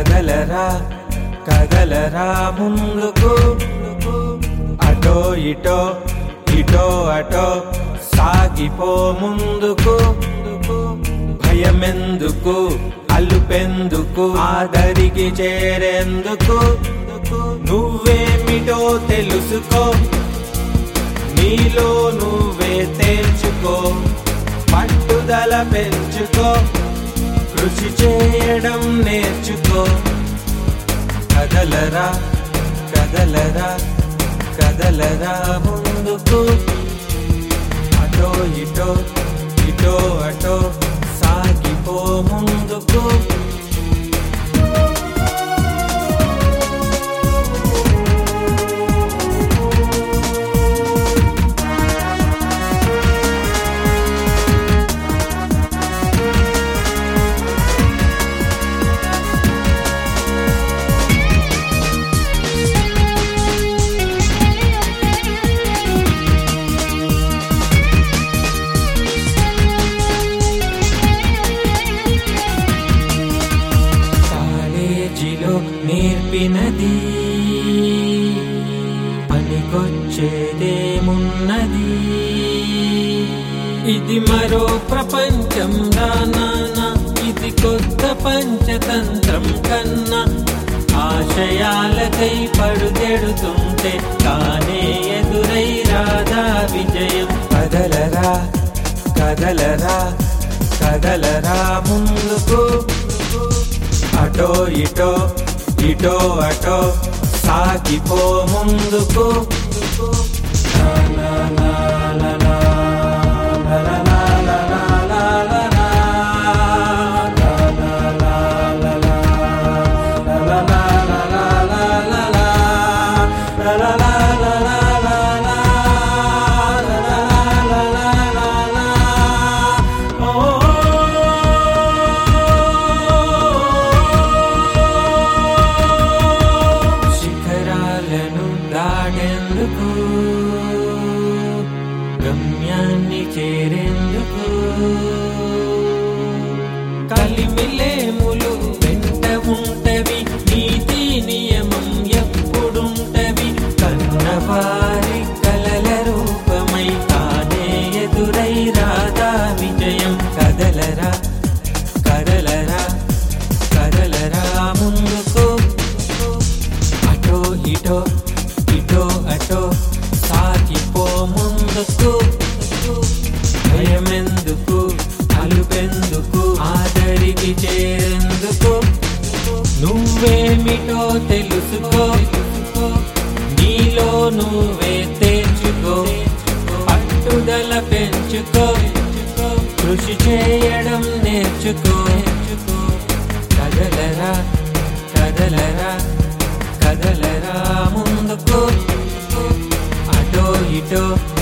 కదలరా కదలరా ముందుకు అటో ఇటో ఇటో అటో సాగిపో ముందుకు భయమెందుకు అల్లుపెందుకు ఆదరికి చేరేందుకు నువ్వేమిటో తెలుసుకో నీలో నువ్వే తేల్చుకో పట్టుదల పెంచుకో కృషి చేయడం నేర్చుకో కదలరా కదలరా కదలరా ముందుకు అటో ఇటో ఇటో అటో సాగిపో ముందుకు కాలేజీలో నేర్పినది పనికొచ్చేదేమున్నది ఇది మరో ప్రపంచం రానా ఇది కొత్త పంచతంత్రం కన్నా ఆశయాలకై పడుదెడుతుంటే కానే ఎదురై రాధా విజయం కదలరా కదలరా కదలరా ముందుకు అటో ఇటో ఇటో అటో సాగిపో ముందుకు శిఖరాలను దాటేందుకు గమ్యాన్ని చేరేందుకు కలిమిలేములు వెంట ఉంటవి నీతి నియమం ఎప్పుడుంటవి కన్నవారి కలల రూపమై తానే ఎదురై రాధా విజయం కదలరా కదలరా కదలరా ముందుకు అటో ఇటో ఇటో అటో సాగిపో ముందుకు భయమెందుకు అలుపెందుకు ఆదరికి చేరేందుకు నువ్వేమిటో తెలుసుకో నీలో నువ్వే తేల్చుకో పట్టుదల పెంచుకో కృషి చేయడం నేర్చుకో కదలరా కదలరా కదలరా ముందుకు అటో ఇటో